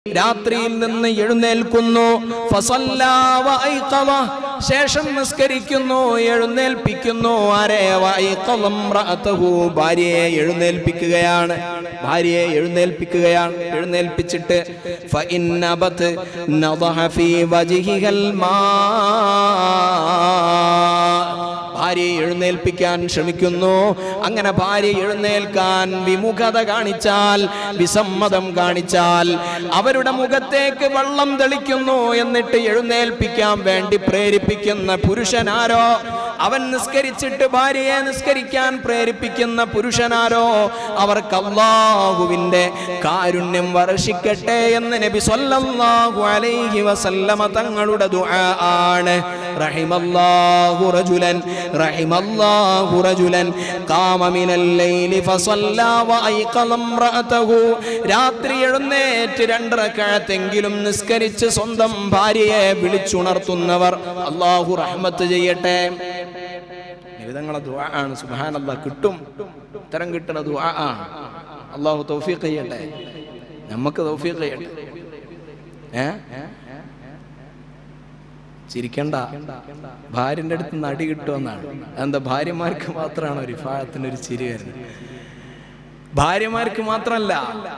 രാത്രിയിൽ നിന്ന് എഴുന്നേൽക്കുന്നു ഫസല്ലാ വഅയ്ഖള. ശേഷം നിസ്കരിക്കുന്നു എഴുന്നേൽപ്പിക്കുന്നു ആരെ വഅയ്ഖള ഇംറഅതഹു. ഭാര്യയെ എഴുന്നേൽപ്പിക്കുകയാണ് ഭാര്യയെ എഴുന്നേൽപ്പിക്കുകയാണ് എഴുന്നേൽപ്പിച്ചിട്ട് ഫഇന്നബത് നദഹ ഫീ വജ്ഹിഹൽ മാ ഭാര്യയെ എഴുന്നേൽപ്പിക്കാൻ ശ്രമിക്കുന്നു അങ്ങനെ ഭാര്യ എഴുന്നേൽക്കാൻ വിമുഖത കാണിച്ചാൽ വിസമ്മതം കാണിച്ചാൽ അവരുടെ മുഖത്തേക്ക് വെള്ളം തെളിക്കുന്നു എന്നിട്ട് എഴുന്നേൽപ്പിക്കാൻ വേണ്ടി പ്രേരിപ്പിക്കുന്ന പുരുഷനാരോ അവൻ നിസ്കരിച്ചിട്ട് ഭാര്യയെ നിസ്കരിക്കാൻ പ്രേരിപ്പിക്കുന്ന പുരുഷനാരോ അവർക്ക് അള്ളാഹുവിന്റെ കാരുണ്യം വർഷിക്കട്ടെ എന്ന് നബി സല്ലല്ലാഹു അലൈഹി വസല്ലമ തങ്ങളുടെ ദുആ ആണ് റഹിമല്ലാഹു റജുലൻ റഹിമല്ലാഹു റജുലൻ ഖാമ മിനൽ ലൈലി ഫസല്ലാ വഅയ്ഖള ഇംറഅതഹു രാത്രി എഴുന്നേറ്റ് രണ്ട് റക്അത്തെങ്കിലും നിസ്കരിച്ച് സ്വന്തം ഭാര്യയെ വിളിച്ചുണർത്തുന്നവർ അള്ളാഹു റഹ്മത്ത് ചെയ്യട്ടെ നിവിധങ്ങളെ ദുആ ആണ് സുബ്ഹാനല്ലാഹ് കിട്ടും ഉത്തരം കിട്ടുന്ന ദുആ ആണ് അള്ളാഹു തൗഫീഖ് ചെയ്യട്ടെ നമുക്ക് തൗഫീഖ് ചെയ്യട്ടെ ഏ ചിരിക്കണ്ട ഭാര്യന്റെ അടുത്ത് നടി കിട്ടുമെന്നാണ് എന്താ ഭാര്യമാർക്ക് മാത്രമാണ് ഒരു വിഭാഗത്തിന് ഒരു ചിരി വരുന്നത് ഭാര്യമാർക്ക് മാത്രമല്ല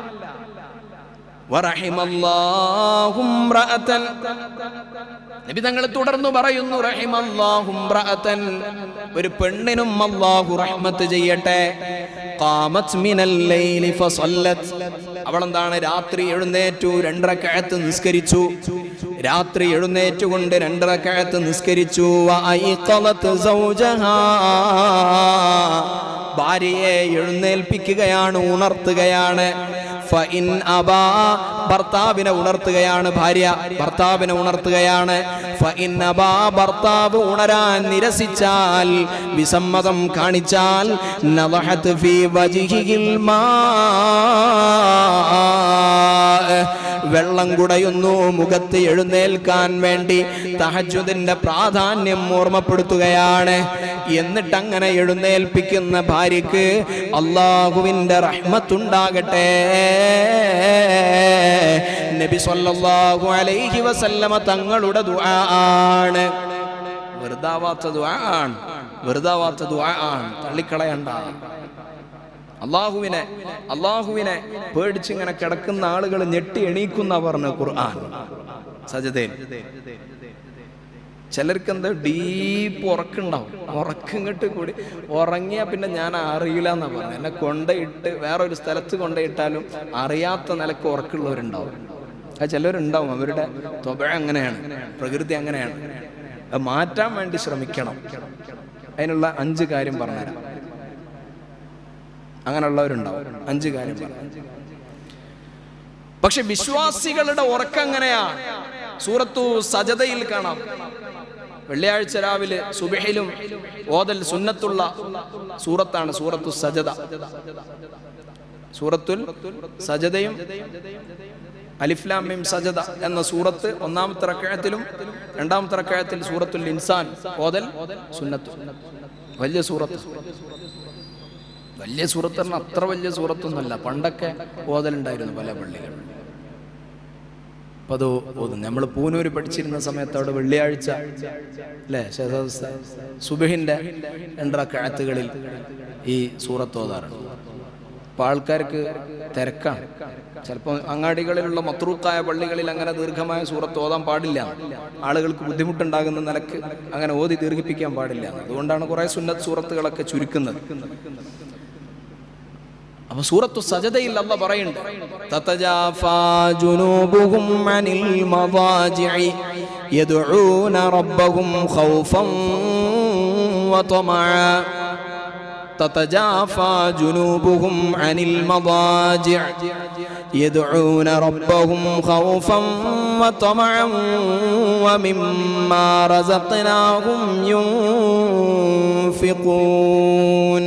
വറഹിമല്ലാഹു ഇംറഅതൻ. നബി തങ്ങൾ തുടർന്ന് പറയുന്നു റഹിമല്ലാഹു ഇംറഅതൻ. ഒരു പെണ്ണിനും അല്ലാഹു റഹ്മത്ത് ചെയ്യട്ടെ ഖാമത് മിനൽ ലൈലി ഫസല്ലത് അവളെന്താണ് രാത്രി എഴുന്നേറ്റു രണ്ടരക്കഴത്ത് നിസ്കരിച്ചു രാത്രി എഴുന്നേറ്റുകൊണ്ട് രണ്ടരക്കഴത്ത് നിസ്കരിച്ചു വഅയ്ഖളത് സൗജഹാ. ഭാര്യയെ എഴുന്നേൽപ്പിക്കുകയാണ് ഉണർത്തുകയാണ് ഫഇൻ അബാ ഭർത്താവിനെ ഉണർത്തുകയാണ് ഭാര്യ ഭർത്താവിനെ ഉണർത്തുകയാണ് ഫഇൻ അബാ ഭർത്താവ് ഉണരാൻ നിരസിച്ചാൽ വിസമ്മതം കാണിച്ചാൽ നദഹത് ഫീ വജ്ഹിഹിൽ മാ വെള്ളം കുടയുന്നു മുഖത്ത് എഴുന്നേൽക്കാൻ വേണ്ടി തഹജുദിന്റെ പ്രാധാന്യം ഓർമ്മപ്പെടുത്തുകയാണ് എന്നിട്ട് അങ്ങനെ എഴുന്നേൽപ്പിക്കുന്ന ഭാര്യക്ക് അള്ളാഹുവിന്റെ റഹ്മത്തുണ്ടാകട്ടെ നബി സല്ലല്ലാഹു അലൈഹി വസല്ലമ തങ്ങളുടെ ദുആ ആണ് വെറുതാവാത്ത ദുആ ആണ് വെറുതാവാത്ത ദുആ ആണ് തള്ളിക്കളയണ്ട അള്ളാഹുവിനെ അള്ളാഹുവിനെ പേടിച്ചിങ്ങനെ കിടക്കുന്ന ആളുകൾ ഞെട്ടി എണീക്കുന്ന പറഞ്ഞു ഖുർആൻ സജതയിൽ ചിലർക്ക് എന്താ ഡീപ്പ് ഉറക്കുണ്ടാവും ഉറക്കിങ്ങോട്ട് കൂടി ഉറങ്ങിയാൽ പിന്നെ ഞാൻ അറിയില്ല എന്നാ പറഞ്ഞു എന്നെ കൊണ്ടയിട്ട് വേറൊരു സ്ഥലത്ത് കൊണ്ടയിട്ടാലും അറിയാത്ത നിലക്ക് ഉറക്കുള്ളവരുണ്ടാവും അത് ചിലവരുണ്ടാവും അവരുടെ തൊബ അങ്ങനെയാണ് പ്രകൃതി അങ്ങനെയാണ് അത് മാറ്റാൻ വേണ്ടി ശ്രമിക്കണം അതിനുള്ള അഞ്ച് കാര്യം പറഞ്ഞുതരാം അങ്ങനെയുള്ളവരുണ്ടാവും അഞ്ച് കാര്യം പറഞ്ഞു പക്ഷെ വിശ്വാസികളുടെ ഉറക്കം എങ്ങനെയാണ് സൂറത്തു സജതയിൽ കാണാം വെള്ളിയാഴ്ച രാവിലെ സുബഹിലും ഓതൽ സുന്നത്തുള്ള സൂറത്താണ് സൂറത്തു സജത സൂറത്തുൽ സജതയും അലിഫ്ലാമിം സജദ എന്ന സൂറത്ത് ഒന്നാമത്തെ റക്കഴത്തിലും രണ്ടാമത്തെ റക്കഴത്തിൽ സൂറത്തുൽ ഇൻസാൻ ഓതൽ സുന്നത്തു വലിയ സൂറത്ത് വലിയ സൂറത്ത് പറഞ്ഞാൽ അത്ര വലിയ സൂറത്തൊന്നുമല്ല പണ്ടൊക്കെ ഓതലുണ്ടായിരുന്നു പല പള്ളികൾ അപ്പൊ അത് ഓതും നമ്മൾ പൂനൂര് പഠിച്ചിരുന്ന സമയത്ത് അവിടെ വെള്ളിയാഴ്ച അല്ലേ സുബഹിന്റെ രണ്ടറക്കഴത്തുകളിൽ ഈ സൂറത്ത് ഓതാറുണ്ട് അപ്പൊ ആൾക്കാർക്ക് തിരക്കാണ് ചിലപ്പോൾ അങ്ങാടികളിലുള്ള മത്രൂക്കായ പള്ളികളിൽ അങ്ങനെ ദീർഘമായ സൂറത്ത് ഓതാൻ പാടില്ല ആളുകൾക്ക് ബുദ്ധിമുട്ടുണ്ടാകുന്ന നിലക്ക് അങ്ങനെ ഓതി ദീർഘിപ്പിക്കാൻ പാടില്ല അതുകൊണ്ടാണ് കുറെ സുന്നത്ത് സൂറത്തുകളൊക്കെ ചുരുക്കുന്നത് അപ്പൊ സൂറത്തു സജദയിൽ അല്ല പറയുന്നുണ്ട് തതജാഫാ ജുനൂബുഹും അനിൽ മവാജിഇ യദ്ഊന റബ്ബഹും ഖൗഫൻ വതമഅ تتجافى جنوبهم عن المضاجع يدعون ربهم خوفا وطمعا ومما رزقناهم ينفقون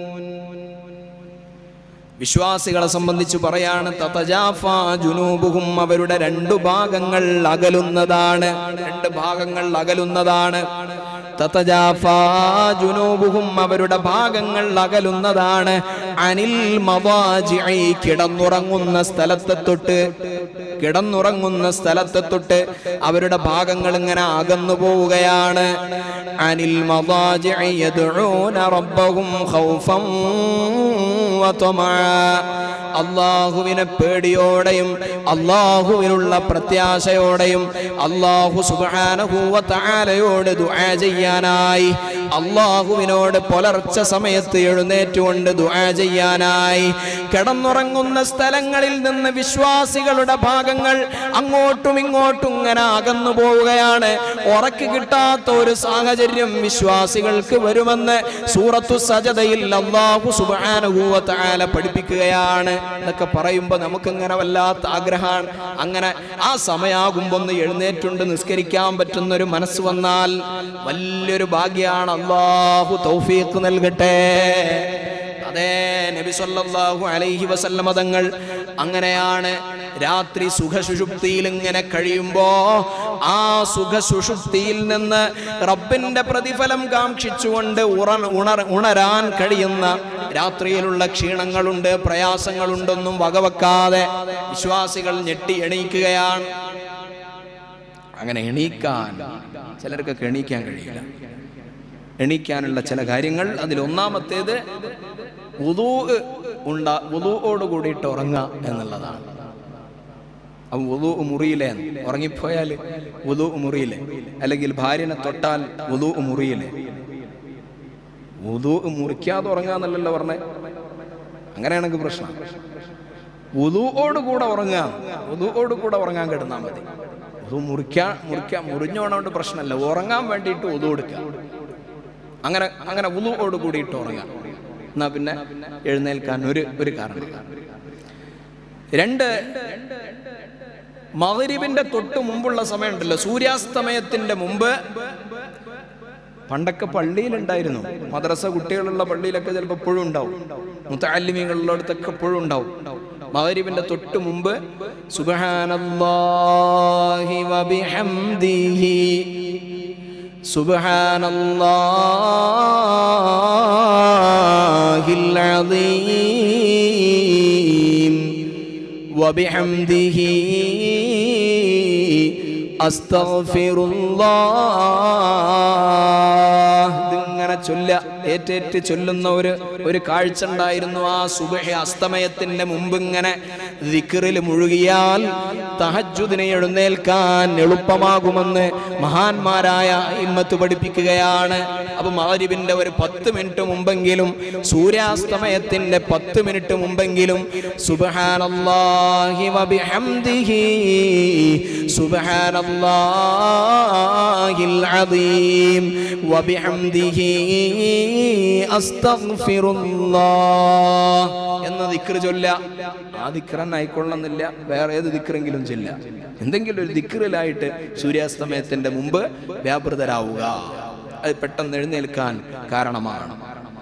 വിശ്വാസികളെ സംബന്ധിച്ച് പറയാണ് തതജാഫാ ജുനൂബുഹും അവരുടെ രണ്ടു ഭാഗങ്ങൾ അകലുന്നതാണ് രണ്ട് ഭാഗങ്ങൾ അകലുന്നതാണ് തതജാഫാ ജുനൂബുഹും അവരുടെ ഭാഗങ്ങൾ അകലുന്നതാണ് അനിൽ മവാജിഇ കിടന്നുറങ്ങുന്ന സ്ഥലത്തെ തൊട്ട് കിടന്നുറങ്ങുന്ന സ്ഥലത്തെ തൊട്ട് അവരുടെ ഭാഗങ്ങൾ ഇങ്ങനെ അകന്നു പോവുകയാണ് അനിൽ മവാജിഇ യദ്ഊന റബ്ബഹും ഖൗഫൻ വതമആ അള്ളാഹുവിനെ പേടിയോടെയും അള്ളാഹുവിനുള്ള പ്രത്യാശയോടെയും അള്ളാഹു സുബാനഹൂവത്താലയോട് ദുആ ചെയ്യാനായി അള്ളാഹുവിനോട് പുലർച്ച സമയത്ത് എഴുന്നേറ്റുകൊണ്ട് ദുആ ചെയ്യാനായി കിടന്നുറങ്ങുന്ന സ്ഥലങ്ങളിൽ നിന്ന് വിശ്വാസികളുടെ ഭാഗങ്ങൾ അങ്ങോട്ടും ഇങ്ങോട്ടും ഇങ്ങനെ അകന്നു പോവുകയാണ് ഉറക്ക് കിട്ടാത്ത ഒരു സാഹചര്യം വിശ്വാസികൾക്ക് വരുമെന്ന് സൂറത്തു സജതയിൽ അള്ളാഹു സുബാനുഭൂവത്താല പഠിപ്പിക്കുകയാണ് എന്നൊക്കെ പറയുമ്പോൾ നമുക്കിങ്ങനെ വല്ലാത്ത ആഗ്രഹമാണ് അങ്ങനെ ആ സമയാകുമ്പോ ഒന്ന് എഴുന്നേറ്റുണ്ട് നിസ്കരിക്കാൻ പറ്റുന്ന ഒരു മനസ്സ് വന്നാൽ വലിയൊരു ഭാഗ്യമാണ് അള്ളാഹു തൗഫീഖ് നൽകട്ടെ അതേ നബി സല്ലല്ലാഹു അലൈഹി വസല്ലമ തങ്ങൾ അങ്ങനെയാണ് രാത്രി സുഖസുഷുപ്തിയിൽ ഇങ്ങനെ കഴിയുമ്പോ ആ സുഖസുഷുപ്തിയിൽ നിന്ന് റബ്ബിന്റെ പ്രതിഫലം കാക്ഷിച്ചുകൊണ്ട് ഉറ ഉണർ ഉണരാൻ കഴിയുന്ന രാത്രിയിലുള്ള ക്ഷീണങ്ങളുണ്ട് പ്രയാസങ്ങളുണ്ടെന്നും വകവെക്കാതെ വിശ്വാസികൾ ഞെട്ടി എണീക്കുകയാണ് അങ്ങനെ എണീക്കാൻ ചിലർക്കൊക്കെ എണീക്കാൻ കഴിയില്ല എണീക്കാനുള്ള ചില കാര്യങ്ങൾ അതിൽ ഒന്നാമത്തേത് ഉദൂ ഉണ്ടാ ഉദൂയോട് കൂടിയിട്ട് ഉറങ്ങുക എന്നുള്ളതാണ് അപ്പൊ ഉദൂ മുറിയിലെ ഉറങ്ങിപ്പോയാൽ ഉദൂ മുറിയിലെ അല്ലെങ്കിൽ ഭാര്യനെ തൊട്ടാൽ ഉദൂ മുറിയിലെ ഉദൂ മുറിക്കാതെ ഉറങ്ങാന്നല്ലല്ലോ പറഞ്ഞേ അങ്ങനെയാണെങ്കിൽ പ്രശ്നം ഉദൂയോട് കൂടെ ഉറങ്ങാം ഉദൂയോട് കൂടെ ഉറങ്ങാൻ കിടന്നാൽ മതി ഉദു മുറിക്കാൻ മുറിക്കാൻ മുറിഞ്ഞോണോണ്ട് പ്രശ്നമല്ല ഉറങ്ങാൻ വേണ്ടിയിട്ട് ഉദു എടുക്കുക അങ്ങനെ അങ്ങനെ ഉദുവോട് കൂടിയിട്ട് ഉറങ്ങാം എന്നാ പിന്നെ എഴുന്നേൽക്കാൻ ഒരു ഒരു കാരണം രണ്ട് മകരിബിന്റെ തൊട്ട് മുമ്പുള്ള സമയമുണ്ടല്ലോ സൂര്യാസ്തമയത്തിന്റെ മുമ്പ് പണ്ടൊക്കെ പള്ളിയിലുണ്ടായിരുന്നു മദ്രസ കുട്ടികളുള്ള പള്ളിയിലൊക്കെ ചിലപ്പോൾ എപ്പോഴും ഉണ്ടാവും മുത്താലിമീങ്ങളുള്ളടത്തൊക്കെ എപ്പോഴും ഉണ്ടാവും മകരിബിന്റെ തൊട്ട് മുമ്പ് സുബ്ഹാനല്ലാഹി വബിഹംദിഹി സുബ്ഹാനല്ലാഹിൽ അദീം വബിഹംദിഹി അസ്തഗ്ഫിറുല്ലാഹ് ഇതിങ്ങനെ ചൊല്ല ഏറ്റേറ്റ് ചൊല്ലുന്ന ഒരു ഒരു കാഴ്ച ഉണ്ടായിരുന്നു ആ സുബഹ അസ്തമയത്തിന്റെ മുമ്പ് ഇങ്ങനെ ദിക്റിൽ മുഴുകിയാൽ തഹജുദിനെ എഴുന്നേൽക്കാൻ എളുപ്പമാകുമെന്ന് മഹാന്മാരായ ഇമ്മത്ത് പഠിപ്പിക്കുകയാണ് അപ്പൊ മകരിബിന്റെ ഒരു പത്ത് മിനിറ്റ് മുമ്പെങ്കിലും സൂര്യാസ്തമയത്തിന്റെ പത്ത് മിനിറ്റ് മുമ്പെങ്കിലും സുബ്ഹാനല്ലാഹി വബിഹംദിഹി സുബ്ഹാനല്ലാഹിൽ അദീം വബിഹംദിഹി അസ്തഗ്ഫിറുല്ലാഹ് എന്ന ദിക്ർ ചൊല്ല ആ ദിക്റൻ ആയിക്കൊള്ളുന്നില്ല വേറെ ഏത് ദിക്റെങ്കിലും ചൊല്ല എന്തെങ്കിലും ഒരു ദിക്റിലായിട്ട് സൂര്യാസ്തമയത്തിന്റെ മുമ്പ് വ്യാപൃതരാവുക അത് പെട്ടെന്ന് എഴുന്നേൽക്കാൻ കാരണമാണ്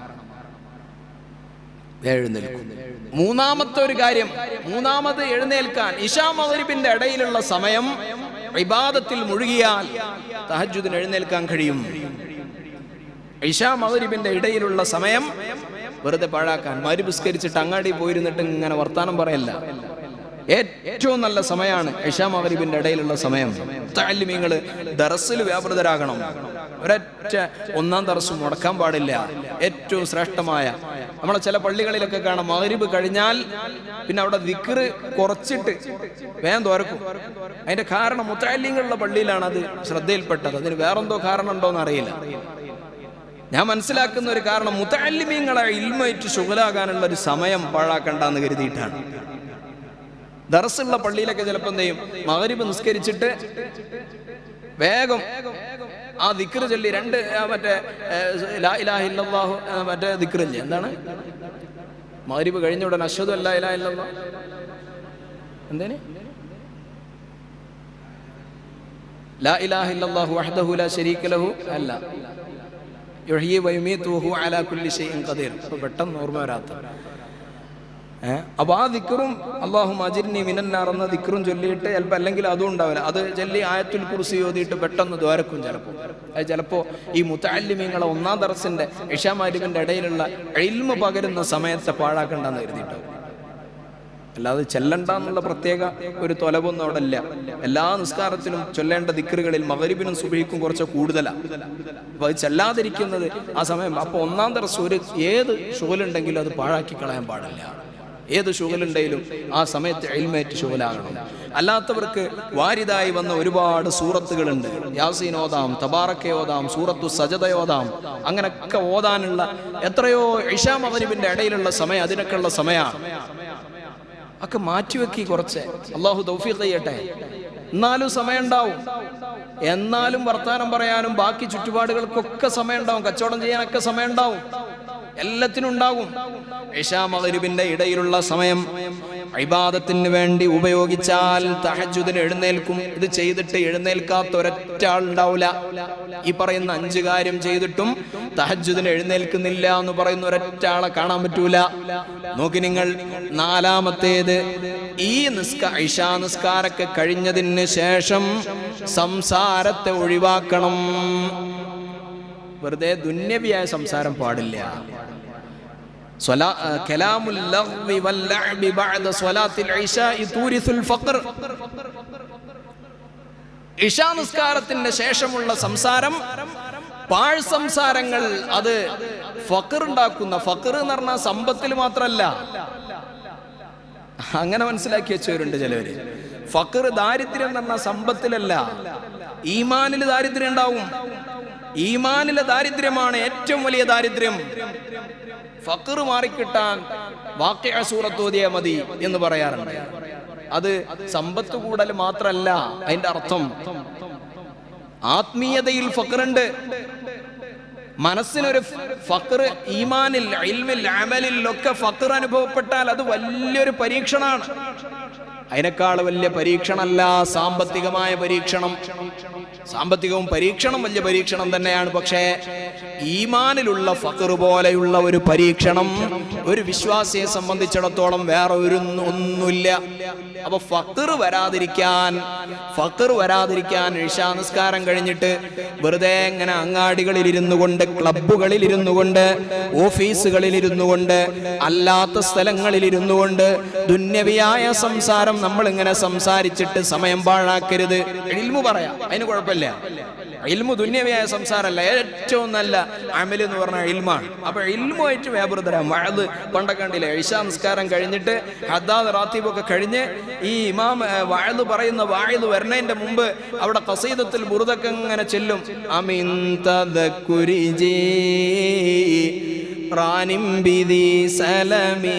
എഴുന്നേൽക്കും മൂന്നാമത്തെ ഒരു കാര്യം മൂന്നാമത് എഴുന്നേൽക്കാൻ ഇഷാ മഗ്രിബിന്റെ ഇടയിലുള്ള സമയം ഇബാദത്തിൽ മുഴുകിയാൽ തഹജുദിന് എഴുന്നേൽക്കാൻ കഴിയും ഇഷാ മഗ്രിബിന്റെ ഇടയിലുള്ള സമയം വെറുതെ പാഴാക്കാൻ മരുപുസ്കരിച്ചിട്ട് അങ്ങാടി പോയിരുന്നിട്ട് ഇങ്ങനെ വർത്താനം പറയല്ല ഏറ്റവും നല്ല സമയമാണ് ഇഷാ മഗ്രിബിന്റെ ഇടയിലുള്ള സമയം താലിമ്യങ്ങള് ദറസിൽ വ്യാപൃതരാകണം ഒരൊറ്റ ഒന്നാം ദറസ് മുടക്കാൻ പാടില്ല ഏറ്റവും ശ്രേഷ്ഠമായ നമ്മളെ ചില പള്ളികളിലൊക്കെ കാണാം മഗ്രിബ് കഴിഞ്ഞാൽ പിന്നെ അവിടെ ദിക്റ് കുറച്ചിട്ട് വേഗം തുറക്കും അതിന്റെ കാരണം മുത്താലിങ്ങളുള്ള പള്ളിയിലാണ് അത് ശ്രദ്ധയിൽപ്പെട്ടത് അതിന് വേറെന്തോ കാരണം ഉണ്ടോ എന്ന് അറിയില്ല ഞാൻ മനസ്സിലാക്കുന്ന ഒരു കാരണം മുത്തല്ലിമീങ്ങളെ ഇൽമയിട്ട് ശുഗലാകാനുള്ള ഒരു സമയം പാഴാക്കണ്ടെന്ന് കരുതിയിട്ടാണ് ദറസുള്ള പള്ളിയിലൊക്കെ ചിലപ്പോൾ എന്ത് ചെയ്യും മകരിബ് നിസ്കരിച്ചിട്ട് വേഗം ആ ദിക്റ് ചൊല്ലി രണ്ട് ആ മറ്റേ ഏ, ലാ ഇലാഹ ഇല്ലല്ലാഹു ആ, മറ്റേ ദിക്റില്ലേ എന്താണ് മകരിബ് കഴിഞ്ഞ ഉടൻ അശ്വതു അല്ലാ ഇലാഹ ഇല്ലല്ലാഹ് എന്തേന് ലാ ഇലാഹ ഇല്ലല്ലാഹു വഹ്ദഹു ലാ ശരീക ലഹു അല്ല യുഹ്യി വയുമീതു വഹു അലാ കുല്ലി ഷൈഇൻ ഖദീർ അപ്പോൾ പെട്ടെന്ന് ഓർമ്മ വരാത്ത ഏഹ് അപ്പൊ ആ ദിക്റും അള്ളാഹു അജിർനി മിനന്നാർ എന്ന ദിക്റും ചൊല്ലിയിട്ട് ചിലപ്പോൾ അല്ലെങ്കിൽ അതും ഉണ്ടാവില്ല അത് ചൊല്ലി ആയത്തുൽ കുറിച്ച് ഓതിയിട്ട് പെട്ടെന്ന് ദ്വാരക്കും ചിലപ്പോൾ അത് ചിലപ്പോൾ ഈ മുത്താലിമീങ്ങളെ ഒന്നാം ദർസിന്റെ ഇഷാമാരിമിന്റെ ഇടയിലുള്ള എൽമ പകരുന്ന സമയത്തെ പാഴാക്കണ്ടെന്ന് കരുതിയിട്ടാവും അല്ലാതെ ചെല്ലണ്ട എന്നുള്ള പ്രത്യേക ഒരു തൊലവൊന്നും അവിടെ ഇല്ല എല്ലാ നിസ്കാരത്തിലും ചൊല്ലേണ്ട ദിക്കറുകളിൽ മകരിബിനും സുബഹിക്കും കുറച്ച് കൂടുതലാണ് അപ്പൊ അത് ചെല്ലാതിരിക്കുന്നത് ആ സമയം അപ്പൊ ഒന്നാം തരസ് ഒരു ഏത് ഷുഗലുണ്ടെങ്കിലും അത് പാഴാക്കി കളയാൻ പാടില്ല ഏത് ഷുഗലുണ്ടെങ്കിലും ആ സമയത്ത് എൽമേറ്റ് ഷുഗലാകണം അല്ലാത്തവർക്ക് വാരിതായി വന്ന ഒരുപാട് സൂറത്തുകളുണ്ട് യാസീൻ ഓതാം തബാറക്കെ ഓതാം സൂറത്തു സജത ഓതാം അങ്ങനെയൊക്കെ ഓതാനുള്ള എത്രയോ ഇഷാ മകരിബിന്റെ ഇടയിലുള്ള സമയം അതിനൊക്കെയുള്ള സമയമാണ് ഒക്കെ മാറ്റിവെക്കി കുറച്ച് അള്ളാഹു തൗഫീഖ് ചെയ്യട്ടെ എന്നാലും സമയം ഉണ്ടാവും എന്നാലും വർത്താനം പറയാനും ബാക്കി ചുറ്റുപാടുകൾക്കൊക്കെ സമയം ഉണ്ടാവും കച്ചവടം ചെയ്യാനൊക്കെ സമയം ഉണ്ടാവും എല്ലാത്തിനും ഉണ്ടാകും ഇഷാ മഗ്രിബിന്റെ ഇടയിലുള്ള സമയം ഇബാദത്തിന് വേണ്ടി ഉപയോഗിച്ചാൽ തഹജുദിന് എഴുന്നേൽക്കും ഇത് ചെയ്തിട്ട് എഴുന്നേൽക്കാത്ത ഒരൊറ്റ ആൾ ഉണ്ടാവില്ല ഈ പറയുന്ന അഞ്ച് കാര്യം ചെയ്തിട്ടും തഹജുദിന് എഴുന്നേൽക്കുന്നില്ല എന്ന് പറയുന്ന ഒരൊറ്റ ആളെ കാണാൻ പറ്റൂല നോക്കി നിങ്ങൾ നാലാമത്തേത് ഈ നിസ്ക ഇഷാ നിസ്കാരൊക്കെ കഴിഞ്ഞതിന് ശേഷം സംസാരത്തെ ഒഴിവാക്കണം വെറുതെ ദുന്യവിയായ സംസാരം പാടില്ല സ്വലാ- ആ, കലാമുൽ ലഗ്വി വൽ ലഅബി ബഅദ സ്വലാത്തിൽ ഇശാഇ തൂരിസുൽ ഫഖർ ഇഷാ നിസ്കാരത്തിന്റെ ശേഷമുള്ള സംസാരം പാഴ് സംസാരങ്ങൾ അത് ഫക്കർ ഉണ്ടാക്കുന്ന ഫക്കർ എന്ന് പറഞ്ഞാൽ സമ്പത്തിൽ മാത്രമല്ല അങ്ങനെ മനസ്സിലാക്കി വെച്ചവരുണ്ട് ചിലവര് ഫക്കർ ദാരിദ്ര്യം എന്ന് പറഞ്ഞാൽ സമ്പത്തിലല്ല ഈമാനിൽ ദാരിദ്ര്യം ഉണ്ടാവും ഈമാനിലെ ദാരിദ്ര്യമാണ് ഏറ്റവും വലിയ ദാരിദ്ര്യം ഫക്കർ മാറിക്കിട്ടാൻ വാക്യ സൂറത്തോതിയ മതി എന്ന് പറയാറുണ്ട് അത് സമ്പത്ത് കൂടൽ മാത്രല്ല അതിന്റെ അർത്ഥം ആത്മീയതയിൽ ഫക്കറുണ്ട് മനസ്സിനൊരു ഫക്കർ ഈമാനിൽ ഇൽമിൽ അമലിൽ ഒക്കെ ഫക്കർ അനുഭവപ്പെട്ടാൽ അത് വലിയൊരു പരീക്ഷണമാണ് അതിനേക്കാൾ വലിയ പരീക്ഷണമല്ല സാമ്പത്തികമായ പരീക്ഷണം സാമ്പത്തികവും പരീക്ഷണം വലിയ പരീക്ഷണം തന്നെയാണ് പക്ഷേ ഈമാനിലുള്ള ഫക്കർ പോലെയുള്ള ഒരു പരീക്ഷണം ഒരു വിശ്വാസിയെ സംബന്ധിച്ചിടത്തോളം വേറെ ഒരു ഒന്നുമില്ല അപ്പൊ ഫക്കർ വരാതിരിക്കാൻ ഫക്കർ വരാതിരിക്കാൻ ഇഷാ നിസ്കാരം കഴിഞ്ഞിട്ട് വെറുതെ ഇങ്ങനെ അങ്ങാടികളിൽ ഇരുന്നു കൊണ്ട് ക്ലബുകളിൽ ഇരുന്നു കൊണ്ട് ഓഫീസുകളിൽ ഇരുന്നു കൊണ്ട് അല്ലാത്ത സ്ഥലങ്ങളിൽ ഇരുന്നു കൊണ്ട് ദുന്യവിയായ സംസാരം നമ്മൾ ഇങ്ങനെ സംസാരിച്ചിട്ട് സമയം പാഴാക്കരുത് ഇൽമു പറയാം അതിന് കുഴപ്പമില്ല ഇൽമു ദുന്യവിയായ സംസാരമല്ല ഏറ്റവും നല്ല അമൽ എന്ന് പറഞ്ഞാൽ ഇൽമാണ് അപ്പൊ ഇൽമുമായിട്ട് വ്യാപൃതരാം വഴത് പണ്ടൊക്കെ കണ്ടില്ലേ ഇഷാ നിസ്കാരം കഴിഞ്ഞിട്ട് ഹദ്ദാദ് റാത്തീബൊക്കെ കഴിഞ്ഞ് ഈ ഇമാം വാഴത് പറയുന്ന വാഴത് വരുന്നതിന്റെ മുമ്പ് അവിടെ കസീദത്തിൽ ബുറുതൊക്കെ ഇങ്ങനെ ചെല്ലും അമിൻ തദക്കുരിജി റാനിം ബിദി സലമീ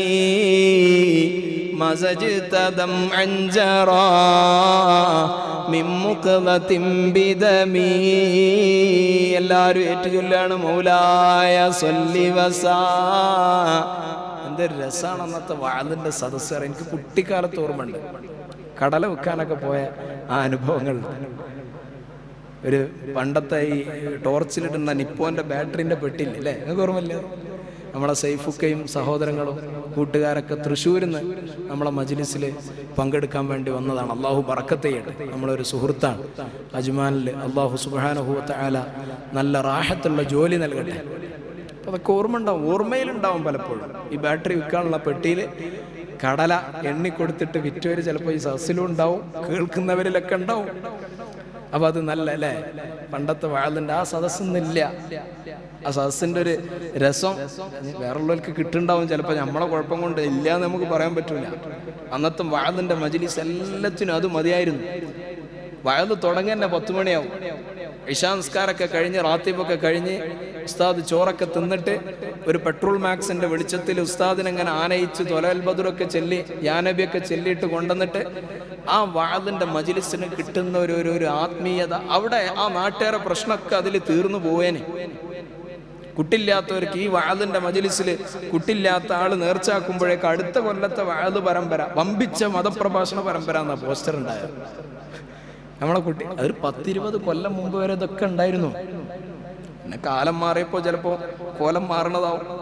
മസജ്തദം അഞ്ചറാ മിൻ മുഖദത്തിൻ ബിദമീ എല്ലാവരും ഏറ്റുചൊല്ലാണ് മൗലായ സല്ലി വസാ എന്തൊരു രസമാണ് അന്നത്തെ വാഴതിൻ്റെ സദസ്സർ എനിക്ക് കുട്ടിക്കാലത്ത് ഓർമ്മയുണ്ട് കടല വെക്കാനൊക്കെ പോയ ആ അനുഭവങ്ങൾ ഒരു പണ്ടത്തെ ഈ ടോർച്ചിലിടുന്ന നിപ്പോന്റെ ബാറ്ററിന്റെ പെട്ടില്ല അല്ലേ നിങ്ങൾക്ക് ഓർമ്മയില്ല നമ്മളെ സൈഫുക്കയും സഹോദരങ്ങളും കൂട്ടുകാരൊക്കെ തൃശ്ശൂരിൽ നിന്ന് നമ്മളെ മജ്ലിസിൽ പങ്കെടുക്കാൻ വേണ്ടി വന്നതാണ് അള്ളാഹു ബറക്കത്ത് ചെയ്യട്ടെ നമ്മളൊരു സുഹൃത്താണ് അജ്മാനിൽ അള്ളാഹു സുബാനഹുവത്ത ആല നല്ല റാഹത്തുള്ള ജോലി നൽകട്ടെ അപ്പൊ അതൊക്കെ ഓർമ്മ ഉണ്ടാവും ഓർമ്മയിലുണ്ടാവും പലപ്പോഴും ഈ ബാറ്ററി വിൽക്കാനുള്ള പെട്ടിയിൽ കടല എണ്ണി കൊടുത്തിട്ട് വിറ്റവര് ചിലപ്പോൾ ഈ സസിലും ഉണ്ടാവും കേൾക്കുന്നവരിലൊക്കെ ഉണ്ടാവും അപ്പൊ അത് നല്ല അല്ലേ പണ്ടത്തെ വാഴലിന്റെ ആ സദസ്സൊന്നില്ല ആ സദസ്സിന്റെ ഒരു രസം വേറുള്ളവർക്ക് കിട്ടുണ്ടാവും ചിലപ്പോൾ നമ്മളെ കുഴപ്പം കൊണ്ട് ഇല്ല എന്ന് നമുക്ക് പറയാൻ പറ്റൂല അന്നത്തെ വാഴലിന്റെ മജിലിസ് എല്ലാത്തിനും അത് മതിയായിരുന്നു വയത് തുടങ്ങന്നെ പത്ത് മണിയാവും ഇഷാ നിസ്കാരമൊക്കെ കഴിഞ്ഞ് റാത്തീബൊക്കെ കഴിഞ്ഞ് ഉസ്താദ് ചോറൊക്കെ തിന്നിട്ട് ഒരു പെട്രോൾ മാക്സിന്റെ വെളിച്ചത്തിൽ ഉസ്താദിനെ ഇങ്ങനെ ആനയിച്ച് തൊലൽ ബദറൊക്കെ ചെല്ലി യാനബിയൊക്കെ ചെല്ലിയിട്ട് കൊണ്ടുവന്നിട്ട് ആ വാതിന്റെ മജിലിസിന് കിട്ടുന്ന ഒരു ഒരു ഒരു ആത്മീയത അവിടെ ആ നാട്ടുകാരെ പ്രശ്നമൊക്കെ അതിൽ തീർന്നു പോവേനെ കുട്ടില്ലാത്തവർക്ക് ഈ വാതിന്റെ മജിലിസിൽ കുട്ടില്ലാത്ത ആള് നേർച്ചാക്കുമ്പോഴേക്ക് അടുത്ത കൊല്ലത്തെ വാത് പരമ്പര വമ്പിച്ച മതപ്രഭാഷണ പരമ്പര എന്നാ പോസ്റ്റർ ഉണ്ടായത് നമ്മളെ കുട്ടി അതൊരു പത്തിരുപത് കൊല്ലം മുമ്പ് വരെ ഇതൊക്കെ ഉണ്ടായിരുന്നു പിന്നെ കാലം മാറിയപ്പോൾ ചിലപ്പോൾ കോലം മാറണതാവും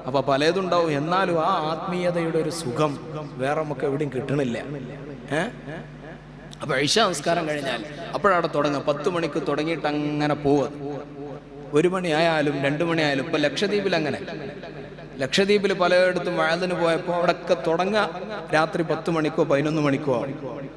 അപ്പൊ പലതുണ്ടാവും എന്നാലും ആ ആത്മീയതയുടെ ഒരു സുഖം വേറെ നമുക്ക് എവിടെയും കിട്ടണില്ല ഏ അപ്പൊ ഇഷ നമസ്കാരം കഴിഞ്ഞാൽ അപ്പോഴവിടെ തുടങ്ങുക പത്ത് മണിക്ക് തുടങ്ങിയിട്ട് അങ്ങനെ പോവുക ഒരു മണിയായാലും രണ്ടു മണിയായാലും ഇപ്പൊ ലക്ഷദ്വീപിൽ അങ്ങനെ ലക്ഷദ്വീപിൽ പലയിടത്തും വഴതിന് പോയപ്പോൾ അവിടെയൊക്കെ തുടങ്ങുക രാത്രി പത്ത് മണിക്കോ പതിനൊന്ന് മണിക്കോ ആവും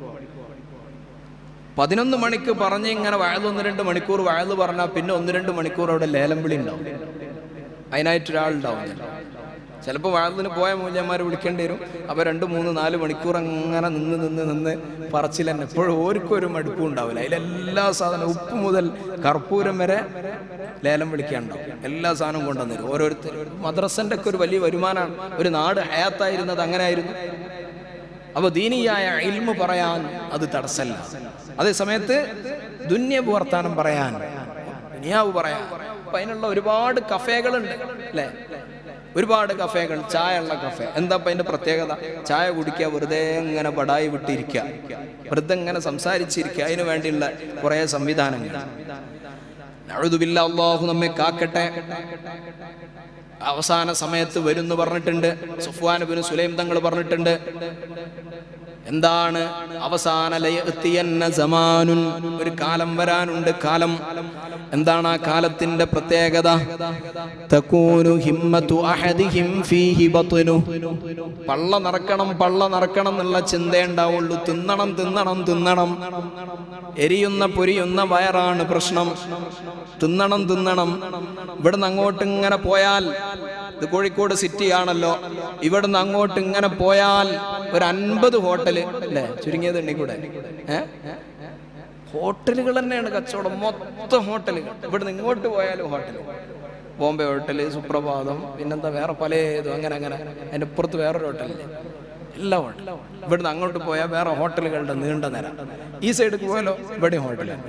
പതിനൊന്ന് മണിക്ക് പറഞ്ഞ് ഇങ്ങനെ വഴത് ഒന്ന് രണ്ട് മണിക്കൂർ വഴത് പറഞ്ഞാൽ പിന്നെ ഒന്ന് രണ്ട് മണിക്കൂർ അവിടെ ലേലം വിളി ഉണ്ടാവും അതിനായിട്ട് ഒരാളുണ്ടാവും ചിലപ്പോൾ വഴതിന് പോയ മൂല്യന്മാർ വിളിക്കേണ്ടി വരും അപ്പോൾ രണ്ട് മൂന്ന് നാല് മണിക്കൂർ അങ്ങനെ നിന്ന് നിന്ന് നിന്ന് പറച്ചിൽ തന്നെ എപ്പോഴും ഓർക്കും ഒരു മടുപ്പും ഉണ്ടാവില്ല അതിലെല്ലാ സാധനവും ഉപ്പ് മുതൽ കർപ്പൂരം വരെ ലേലം വിളിക്കാനുണ്ടാവും എല്ലാ സാധനവും കൊണ്ടുവന്നിരും ഓരോരുത്തർ മദ്രസന്റെ ഒക്കെ ഒരു വലിയ വരുമാനമാണ് ഒരു നാട് ഹയാത്തായിരുന്നത് അങ്ങനെ ആയിരുന്നു അപ്പൊ ദീനിയായ ഇൽമ പറയാൻ അത് തടസ്സല്ല അതേ സമയത്ത് ദുന്യവ് വർത്താനം പറയാൻ ദുനിയാവ് പറയാൻ അപ്പൊ അതിനുള്ള ഒരുപാട് കഫേകളുണ്ട് അല്ലേ ഒരുപാട് കഫേകൾ ചായ ഉള്ള കഫേ എന്താ ഇപ്പൊ അതിന്റെ പ്രത്യേകത ചായ കുടിക്കുക വെറുതെ ഇങ്ങനെ ബടായി വിട്ടിരിക്കുക വെറുതെ ഇങ്ങനെ സംസാരിച്ചിരിക്കുക അതിനു വേണ്ടിയുള്ള കുറെ സംവിധാനങ്ങൾ നഴുതുബില്ല അള്ളാഹു നമ്മെ കാക്കട്ടെ അവസാന സമയത്ത് വരുന്നു പറഞ്ഞിട്ടുണ്ട് സുഫ്വാൻ ബിൻ സുലൈം തങ്ങൾ പറഞ്ഞിട്ടുണ്ട് എന്താണ് അവസാന ലയഅത്തിയന്ന സമാനുൻ ഒരു കാലം വരാനുണ്ട് കാലം എന്താണ് ആ കാലത്തിന്റെ പ്രത്യേകത തകൂനു ഹിമ്മത്തു അഹദിഹിം ഫീഹി ബത്നു പള്ള നിറക്കണം പള്ള നിറക്കണം എന്നുള്ള ചിന്തയുണ്ടാവുള്ളൂ തിന്നണം തിന്നണം തിന്നണം എരിയുന്ന പൊരിയുന്ന വയറാണ് പ്രശ്നം തിന്നണം തിന്നണം ഇവിടുന്ന് അങ്ങോട്ട് ഇങ്ങനെ പോയാൽ ഇത് കോഴിക്കോട് സിറ്റി ആണല്ലോ ഇവിടുന്ന് അങ്ങോട്ട് ഇങ്ങനെ പോയാൽ ഒരു അൻപത് ഹോട്ടല് അല്ലേ ചുരുങ്ങിയത് എണ്ണി കൂടെ ഏ ഹോട്ടലുകൾ തന്നെയാണ് കച്ചവടം മൊത്തം ഹോട്ടലുകൾ ഇവിടുന്ന് ഇങ്ങോട്ട് പോയാലും ഹോട്ടൽ ബോംബെ ഹോട്ടല് സുപ്രഭാതം പിന്നെന്താ വേറെ പലതും അങ്ങനെ അങ്ങനെ അതിന്റെ പുറത്ത് വേറൊരു ഹോട്ടലില്ലേ എല്ലാ ഹോട്ടലും ഇവിടുന്ന് അങ്ങോട്ട് പോയാൽ വേറെ ഹോട്ടലുകളുടെ നീണ്ട നേരം ഈ സൈഡിൽ പോയാലോ ഇവിടെയും ഹോട്ടലാണ്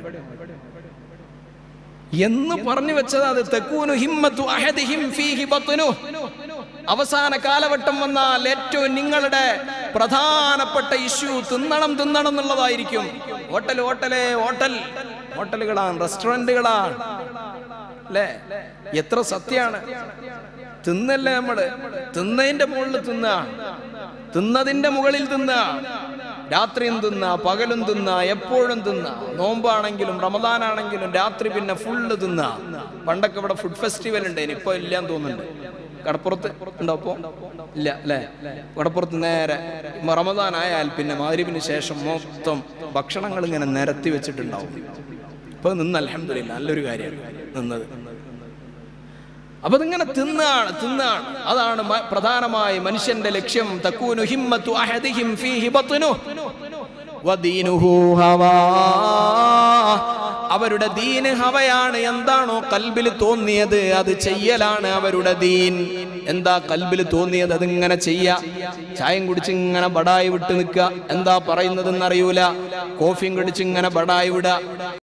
എന്ന് പറഞ്ഞു വെച്ചത് അത് തെക്കൂനു ഹിമ്മത്തു അഹദിഹിം ഫീഹി ബത്നു അവസാന കാലഘട്ടം വന്നാൽ ഏറ്റവും നിങ്ങളുടെ പ്രധാനപ്പെട്ട ഇഷ്യൂ തിന്നണം തിന്നണം എന്നുള്ളതായിരിക്കും ഹോട്ടൽ ഹോട്ടലേ ഹോട്ടൽ ഹോട്ടലുകളാണ് റെസ്റ്റോറന്റുകളാണ് അല്ലേ എത്ര സത്യാണ് തിന്നല്ലേ നമ്മള് തിന്നതിന്റെ മുകളിൽ തിന്ന തിന്നതിന്റെ മുകളിൽ തിന്ന രാത്രിയും തിന്ന പകലും തിന്ന എപ്പോഴും തിന്ന നോമ്പാണെങ്കിലും റമദാനാണെങ്കിലും രാത്രി പിന്നെ ഫുള്ള് തിന്ന പണ്ടൊക്കെ ഇവിടെ ഫുഡ് ഫെസ്റ്റിവൽ ഉണ്ട് ഇപ്പൊ ഇല്ലാന്ന് തോന്നുന്നുണ്ട് കടപ്പുറത്ത് ഉണ്ടോ അപ്പോ ഇല്ല അല്ലേ കടപ്പുറത്ത് നേരെ റമദാൻ ആയാൽ പിന്നെ മാരിബിന് ശേഷം മൊത്തം ഭക്ഷണങ്ങൾ ഇങ്ങനെ നിരത്തി വെച്ചിട്ടുണ്ടാവും ഇപ്പൊ നിന്ന് അലഹമില്ല നല്ലൊരു കാര്യമാണ് നിന്നത് അപ്പൊ ഇതിങ്ങനെ തിന്നാണ് തിന്നാണ് അതാണ് മ- പ്രധാനമായി മനുഷ്യന്റെ ലക്ഷ്യം തക്കൂനു ഹിമ്മത്തു അഹദിഹിം ഫീഹി ബത്നു വദീനുഹു ഹവാ അവരുടെ ദീന് ഹവയാണ് എന്താണോ കൽബിൽ തോന്നിയത് അത് ചെയ്യലാണ് അവരുടെ ദീൻ എന്താ കൽബിൽ തോന്നിയത് അതിങ്ങനെ ചെയ്യാ ചായം കുടിച്ച് ഇങ്ങനെ ബടായി വിട്ട് നിൽക്കുക എന്താ പറയുന്നതെന്ന് അറിയൂല കോഫിയും കുടിച്ച് ഇങ്ങനെ ബടായി വിടുക